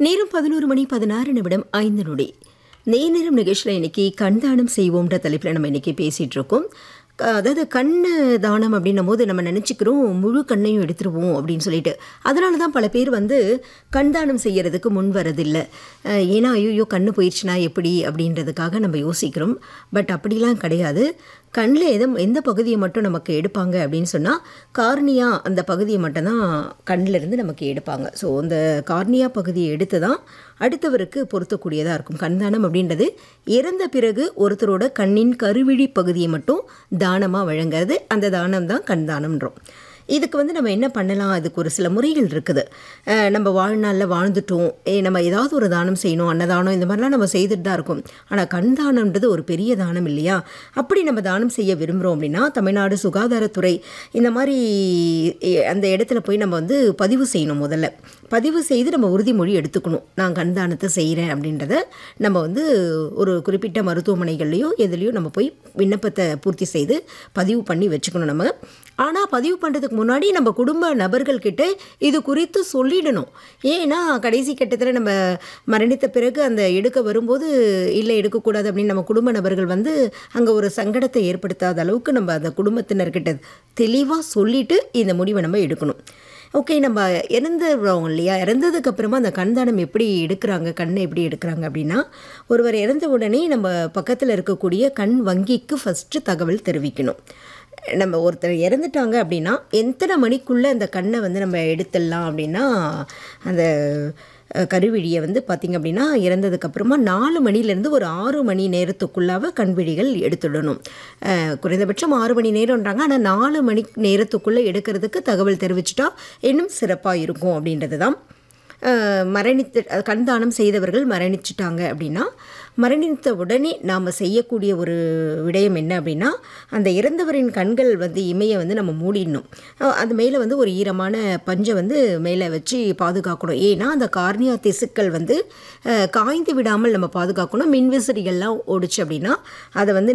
நேரம் பதினோரு மணி பதினாறு நிமிடம் ஐந்து நொடி நேரம் நிகழ்ச்சியில் இன்னைக்கு கண் தானம் செய்வோம்ன்ற தலைப்பில் நம்ம இன்னைக்கு பேசிகிட்டு இருக்கோம் க- அதாவது கண் தானம் அப்படின்னும் போது நம்ம நினச்சிக்கிறோம் முழு கண்ணையும் எடுத்துருவோம் அப்படின்னு சொல்லிட்டு அதனால தான் பல பேர் வந்து கண் தானம் செய்யறதுக்கு முன் வரதில்லை அஹ் ஏன்னா ஐயோ கண்ணு போயிடுச்சுனா எப்படி அப்படின்றதுக்காக நம்ம யோசிக்கிறோம் பட் அப்படிலாம் கிடையாது கண்ணில் எதை எந்த பகுதியை மட்டும் நமக்கு எடுப்பாங்க அப்படின்னு சொன்னால் கார்னியா அந்த பகுதியை மட்டும்தான் கண்ணில் இருந்து நமக்கு எடுப்பாங்க ஸோ அந்த கார்னியா பகுதியை எடுத்து தான் அடுத்தவருக்கு பொருத்தக்கூடியதாக இருக்கும் கண்தானம் அப்படின்றது இறந்த பிறகு ஒருத்தரோட கண்ணின் கருவிழி பகுதியை மட்டும் தானமாக வழங்குறது அந்த தானம் தான் கண் தானம்ன்றோம் இதுக்கு வந்து நம்ம என்ன பண்ணலாம் அதுக்கு ஒரு சில முறைகள் இருக்குது அஹ் நம்ம வாழ்நாளில் வாழ்ந்துட்டோம் ஏ நம்ம ஏதாவது ஒரு தானம் செய்யணும் அன்னதானம் இந்த மாதிரிலாம் நம்ம செய்துட்டு தான் இருக்கோம் ஆனால் கண் தானம்ன்றது ஒரு பெரிய தானம் இல்லையா அப்படி நம்ம தானம் செய்ய விரும்புகிறோம் அப்படின்னா தமிழ்நாடு சுகாதாரத்துறை இந்த மாதிரி எ- அந்த இடத்துல போய் நம்ம வந்து பதிவு செய்யணும் முதல்ல பதிவு செய்து நம்ம உறுதிமொழி எடுத்துக்கணும் நான் கண் தானத்தை செய்கிறேன் அப்படின்றத நம்ம வந்து ஒரு குறிப்பிட்ட மருத்துவமனைகள்லையோ எதுலேயோ நம்ம போய் விண்ணப்பத்தை பூர்த்தி செய்து பதிவு பண்ணி வச்சுக்கணும் நம்ம ஆனால் பதிவு பண்ணுறதுக்கு முன்னாடி நம்ம குடும்ப நபர்கள்கிட்ட இது குறித்து சொல்லிடணும் ஏன்னா கடைசி கட்டத்தில் நம்ம மரணித்த பிறகு அந்த எடுக்க வரும்போது இல்லை எடுக்கக்கூடாது அப்படின்னு நம்ம குடும்ப நபர்கள் வந்து அங்கே ஒரு சங்கடத்தை ஏற்படுத்தாத அளவுக்கு நம்ம அந்த குடும்பத்தினர்கிட்ட தெளிவாக சொல்லிட்டு இந்த முடிவை நம்ம எடுக்கணும் ஓகே நம்ம இறந்துடுறோம் இல்லையா இறந்ததுக்கு அப்புறமா அந்த கண் தானம் எப்படி எடுக்கிறாங்க கண்ணை எப்படி எடுக்கிறாங்க அப்படின்னா ஒருவர் இறந்த உடனே நம்ம பக்கத்தில் இருக்கக்கூடிய கண் வங்கிக்கு ஃபஸ்ட்டு தகவல் தெரிவிக்கணும் நம்ம ஒருத்தர் இறந்துட்டாங்க அப்படின்னா எத்தனை மணிக்குள்ளே அந்த கண்ணை வந்து நம்ம எடுத்துடலாம் அப்படின்னா அந்த அஹ், கருவிழியை வந்து பார்த்திங்க அப்படின்னா இறந்ததுக்கப்புறமா நாலு மணிலேருந்து ஒரு ஆறு மணி நேரத்துக்குள்ளாக கண்விழிகள் எடுத்துடணும் அஹ், குறைந்தபட்சம் ஆறு மணி நேரம்ன்றாங்க ஆனால் நாலு மணி நேரத்துக்குள்ளே எடுக்கிறதுக்கு தகவல் தெரிவிச்சிட்டா இன்னும் சிறப்பாக இருக்கும் அப்படின்றது தான் அஹ், மரணித்து அஹ், கண் தானம் செய்தவர்கள் மரணிச்சிட்டாங்க அப்படின்னா மரணித்த உடனே நாம் செய்யக்கூடிய ஒரு விடயம் என்ன அப்படின்னா அந்த இறந்தவரின் கண்கள் வந்து இமையை வந்து நம்ம மூடிடணும் அஹ், அது மேலே வந்து ஒரு ஈரமான பஞ்சை வந்து மேலே வச்சு பாதுகாக்கணும் ஏன்னா அந்த கார்னியா திசுக்கள் வந்து அஹ், காய்ந்து விடாமல் நம்ம பாதுகாக்கணும் மின்விசிறிகள்லாம் ஓடிச்சு அப்படின்னா அதை வந்து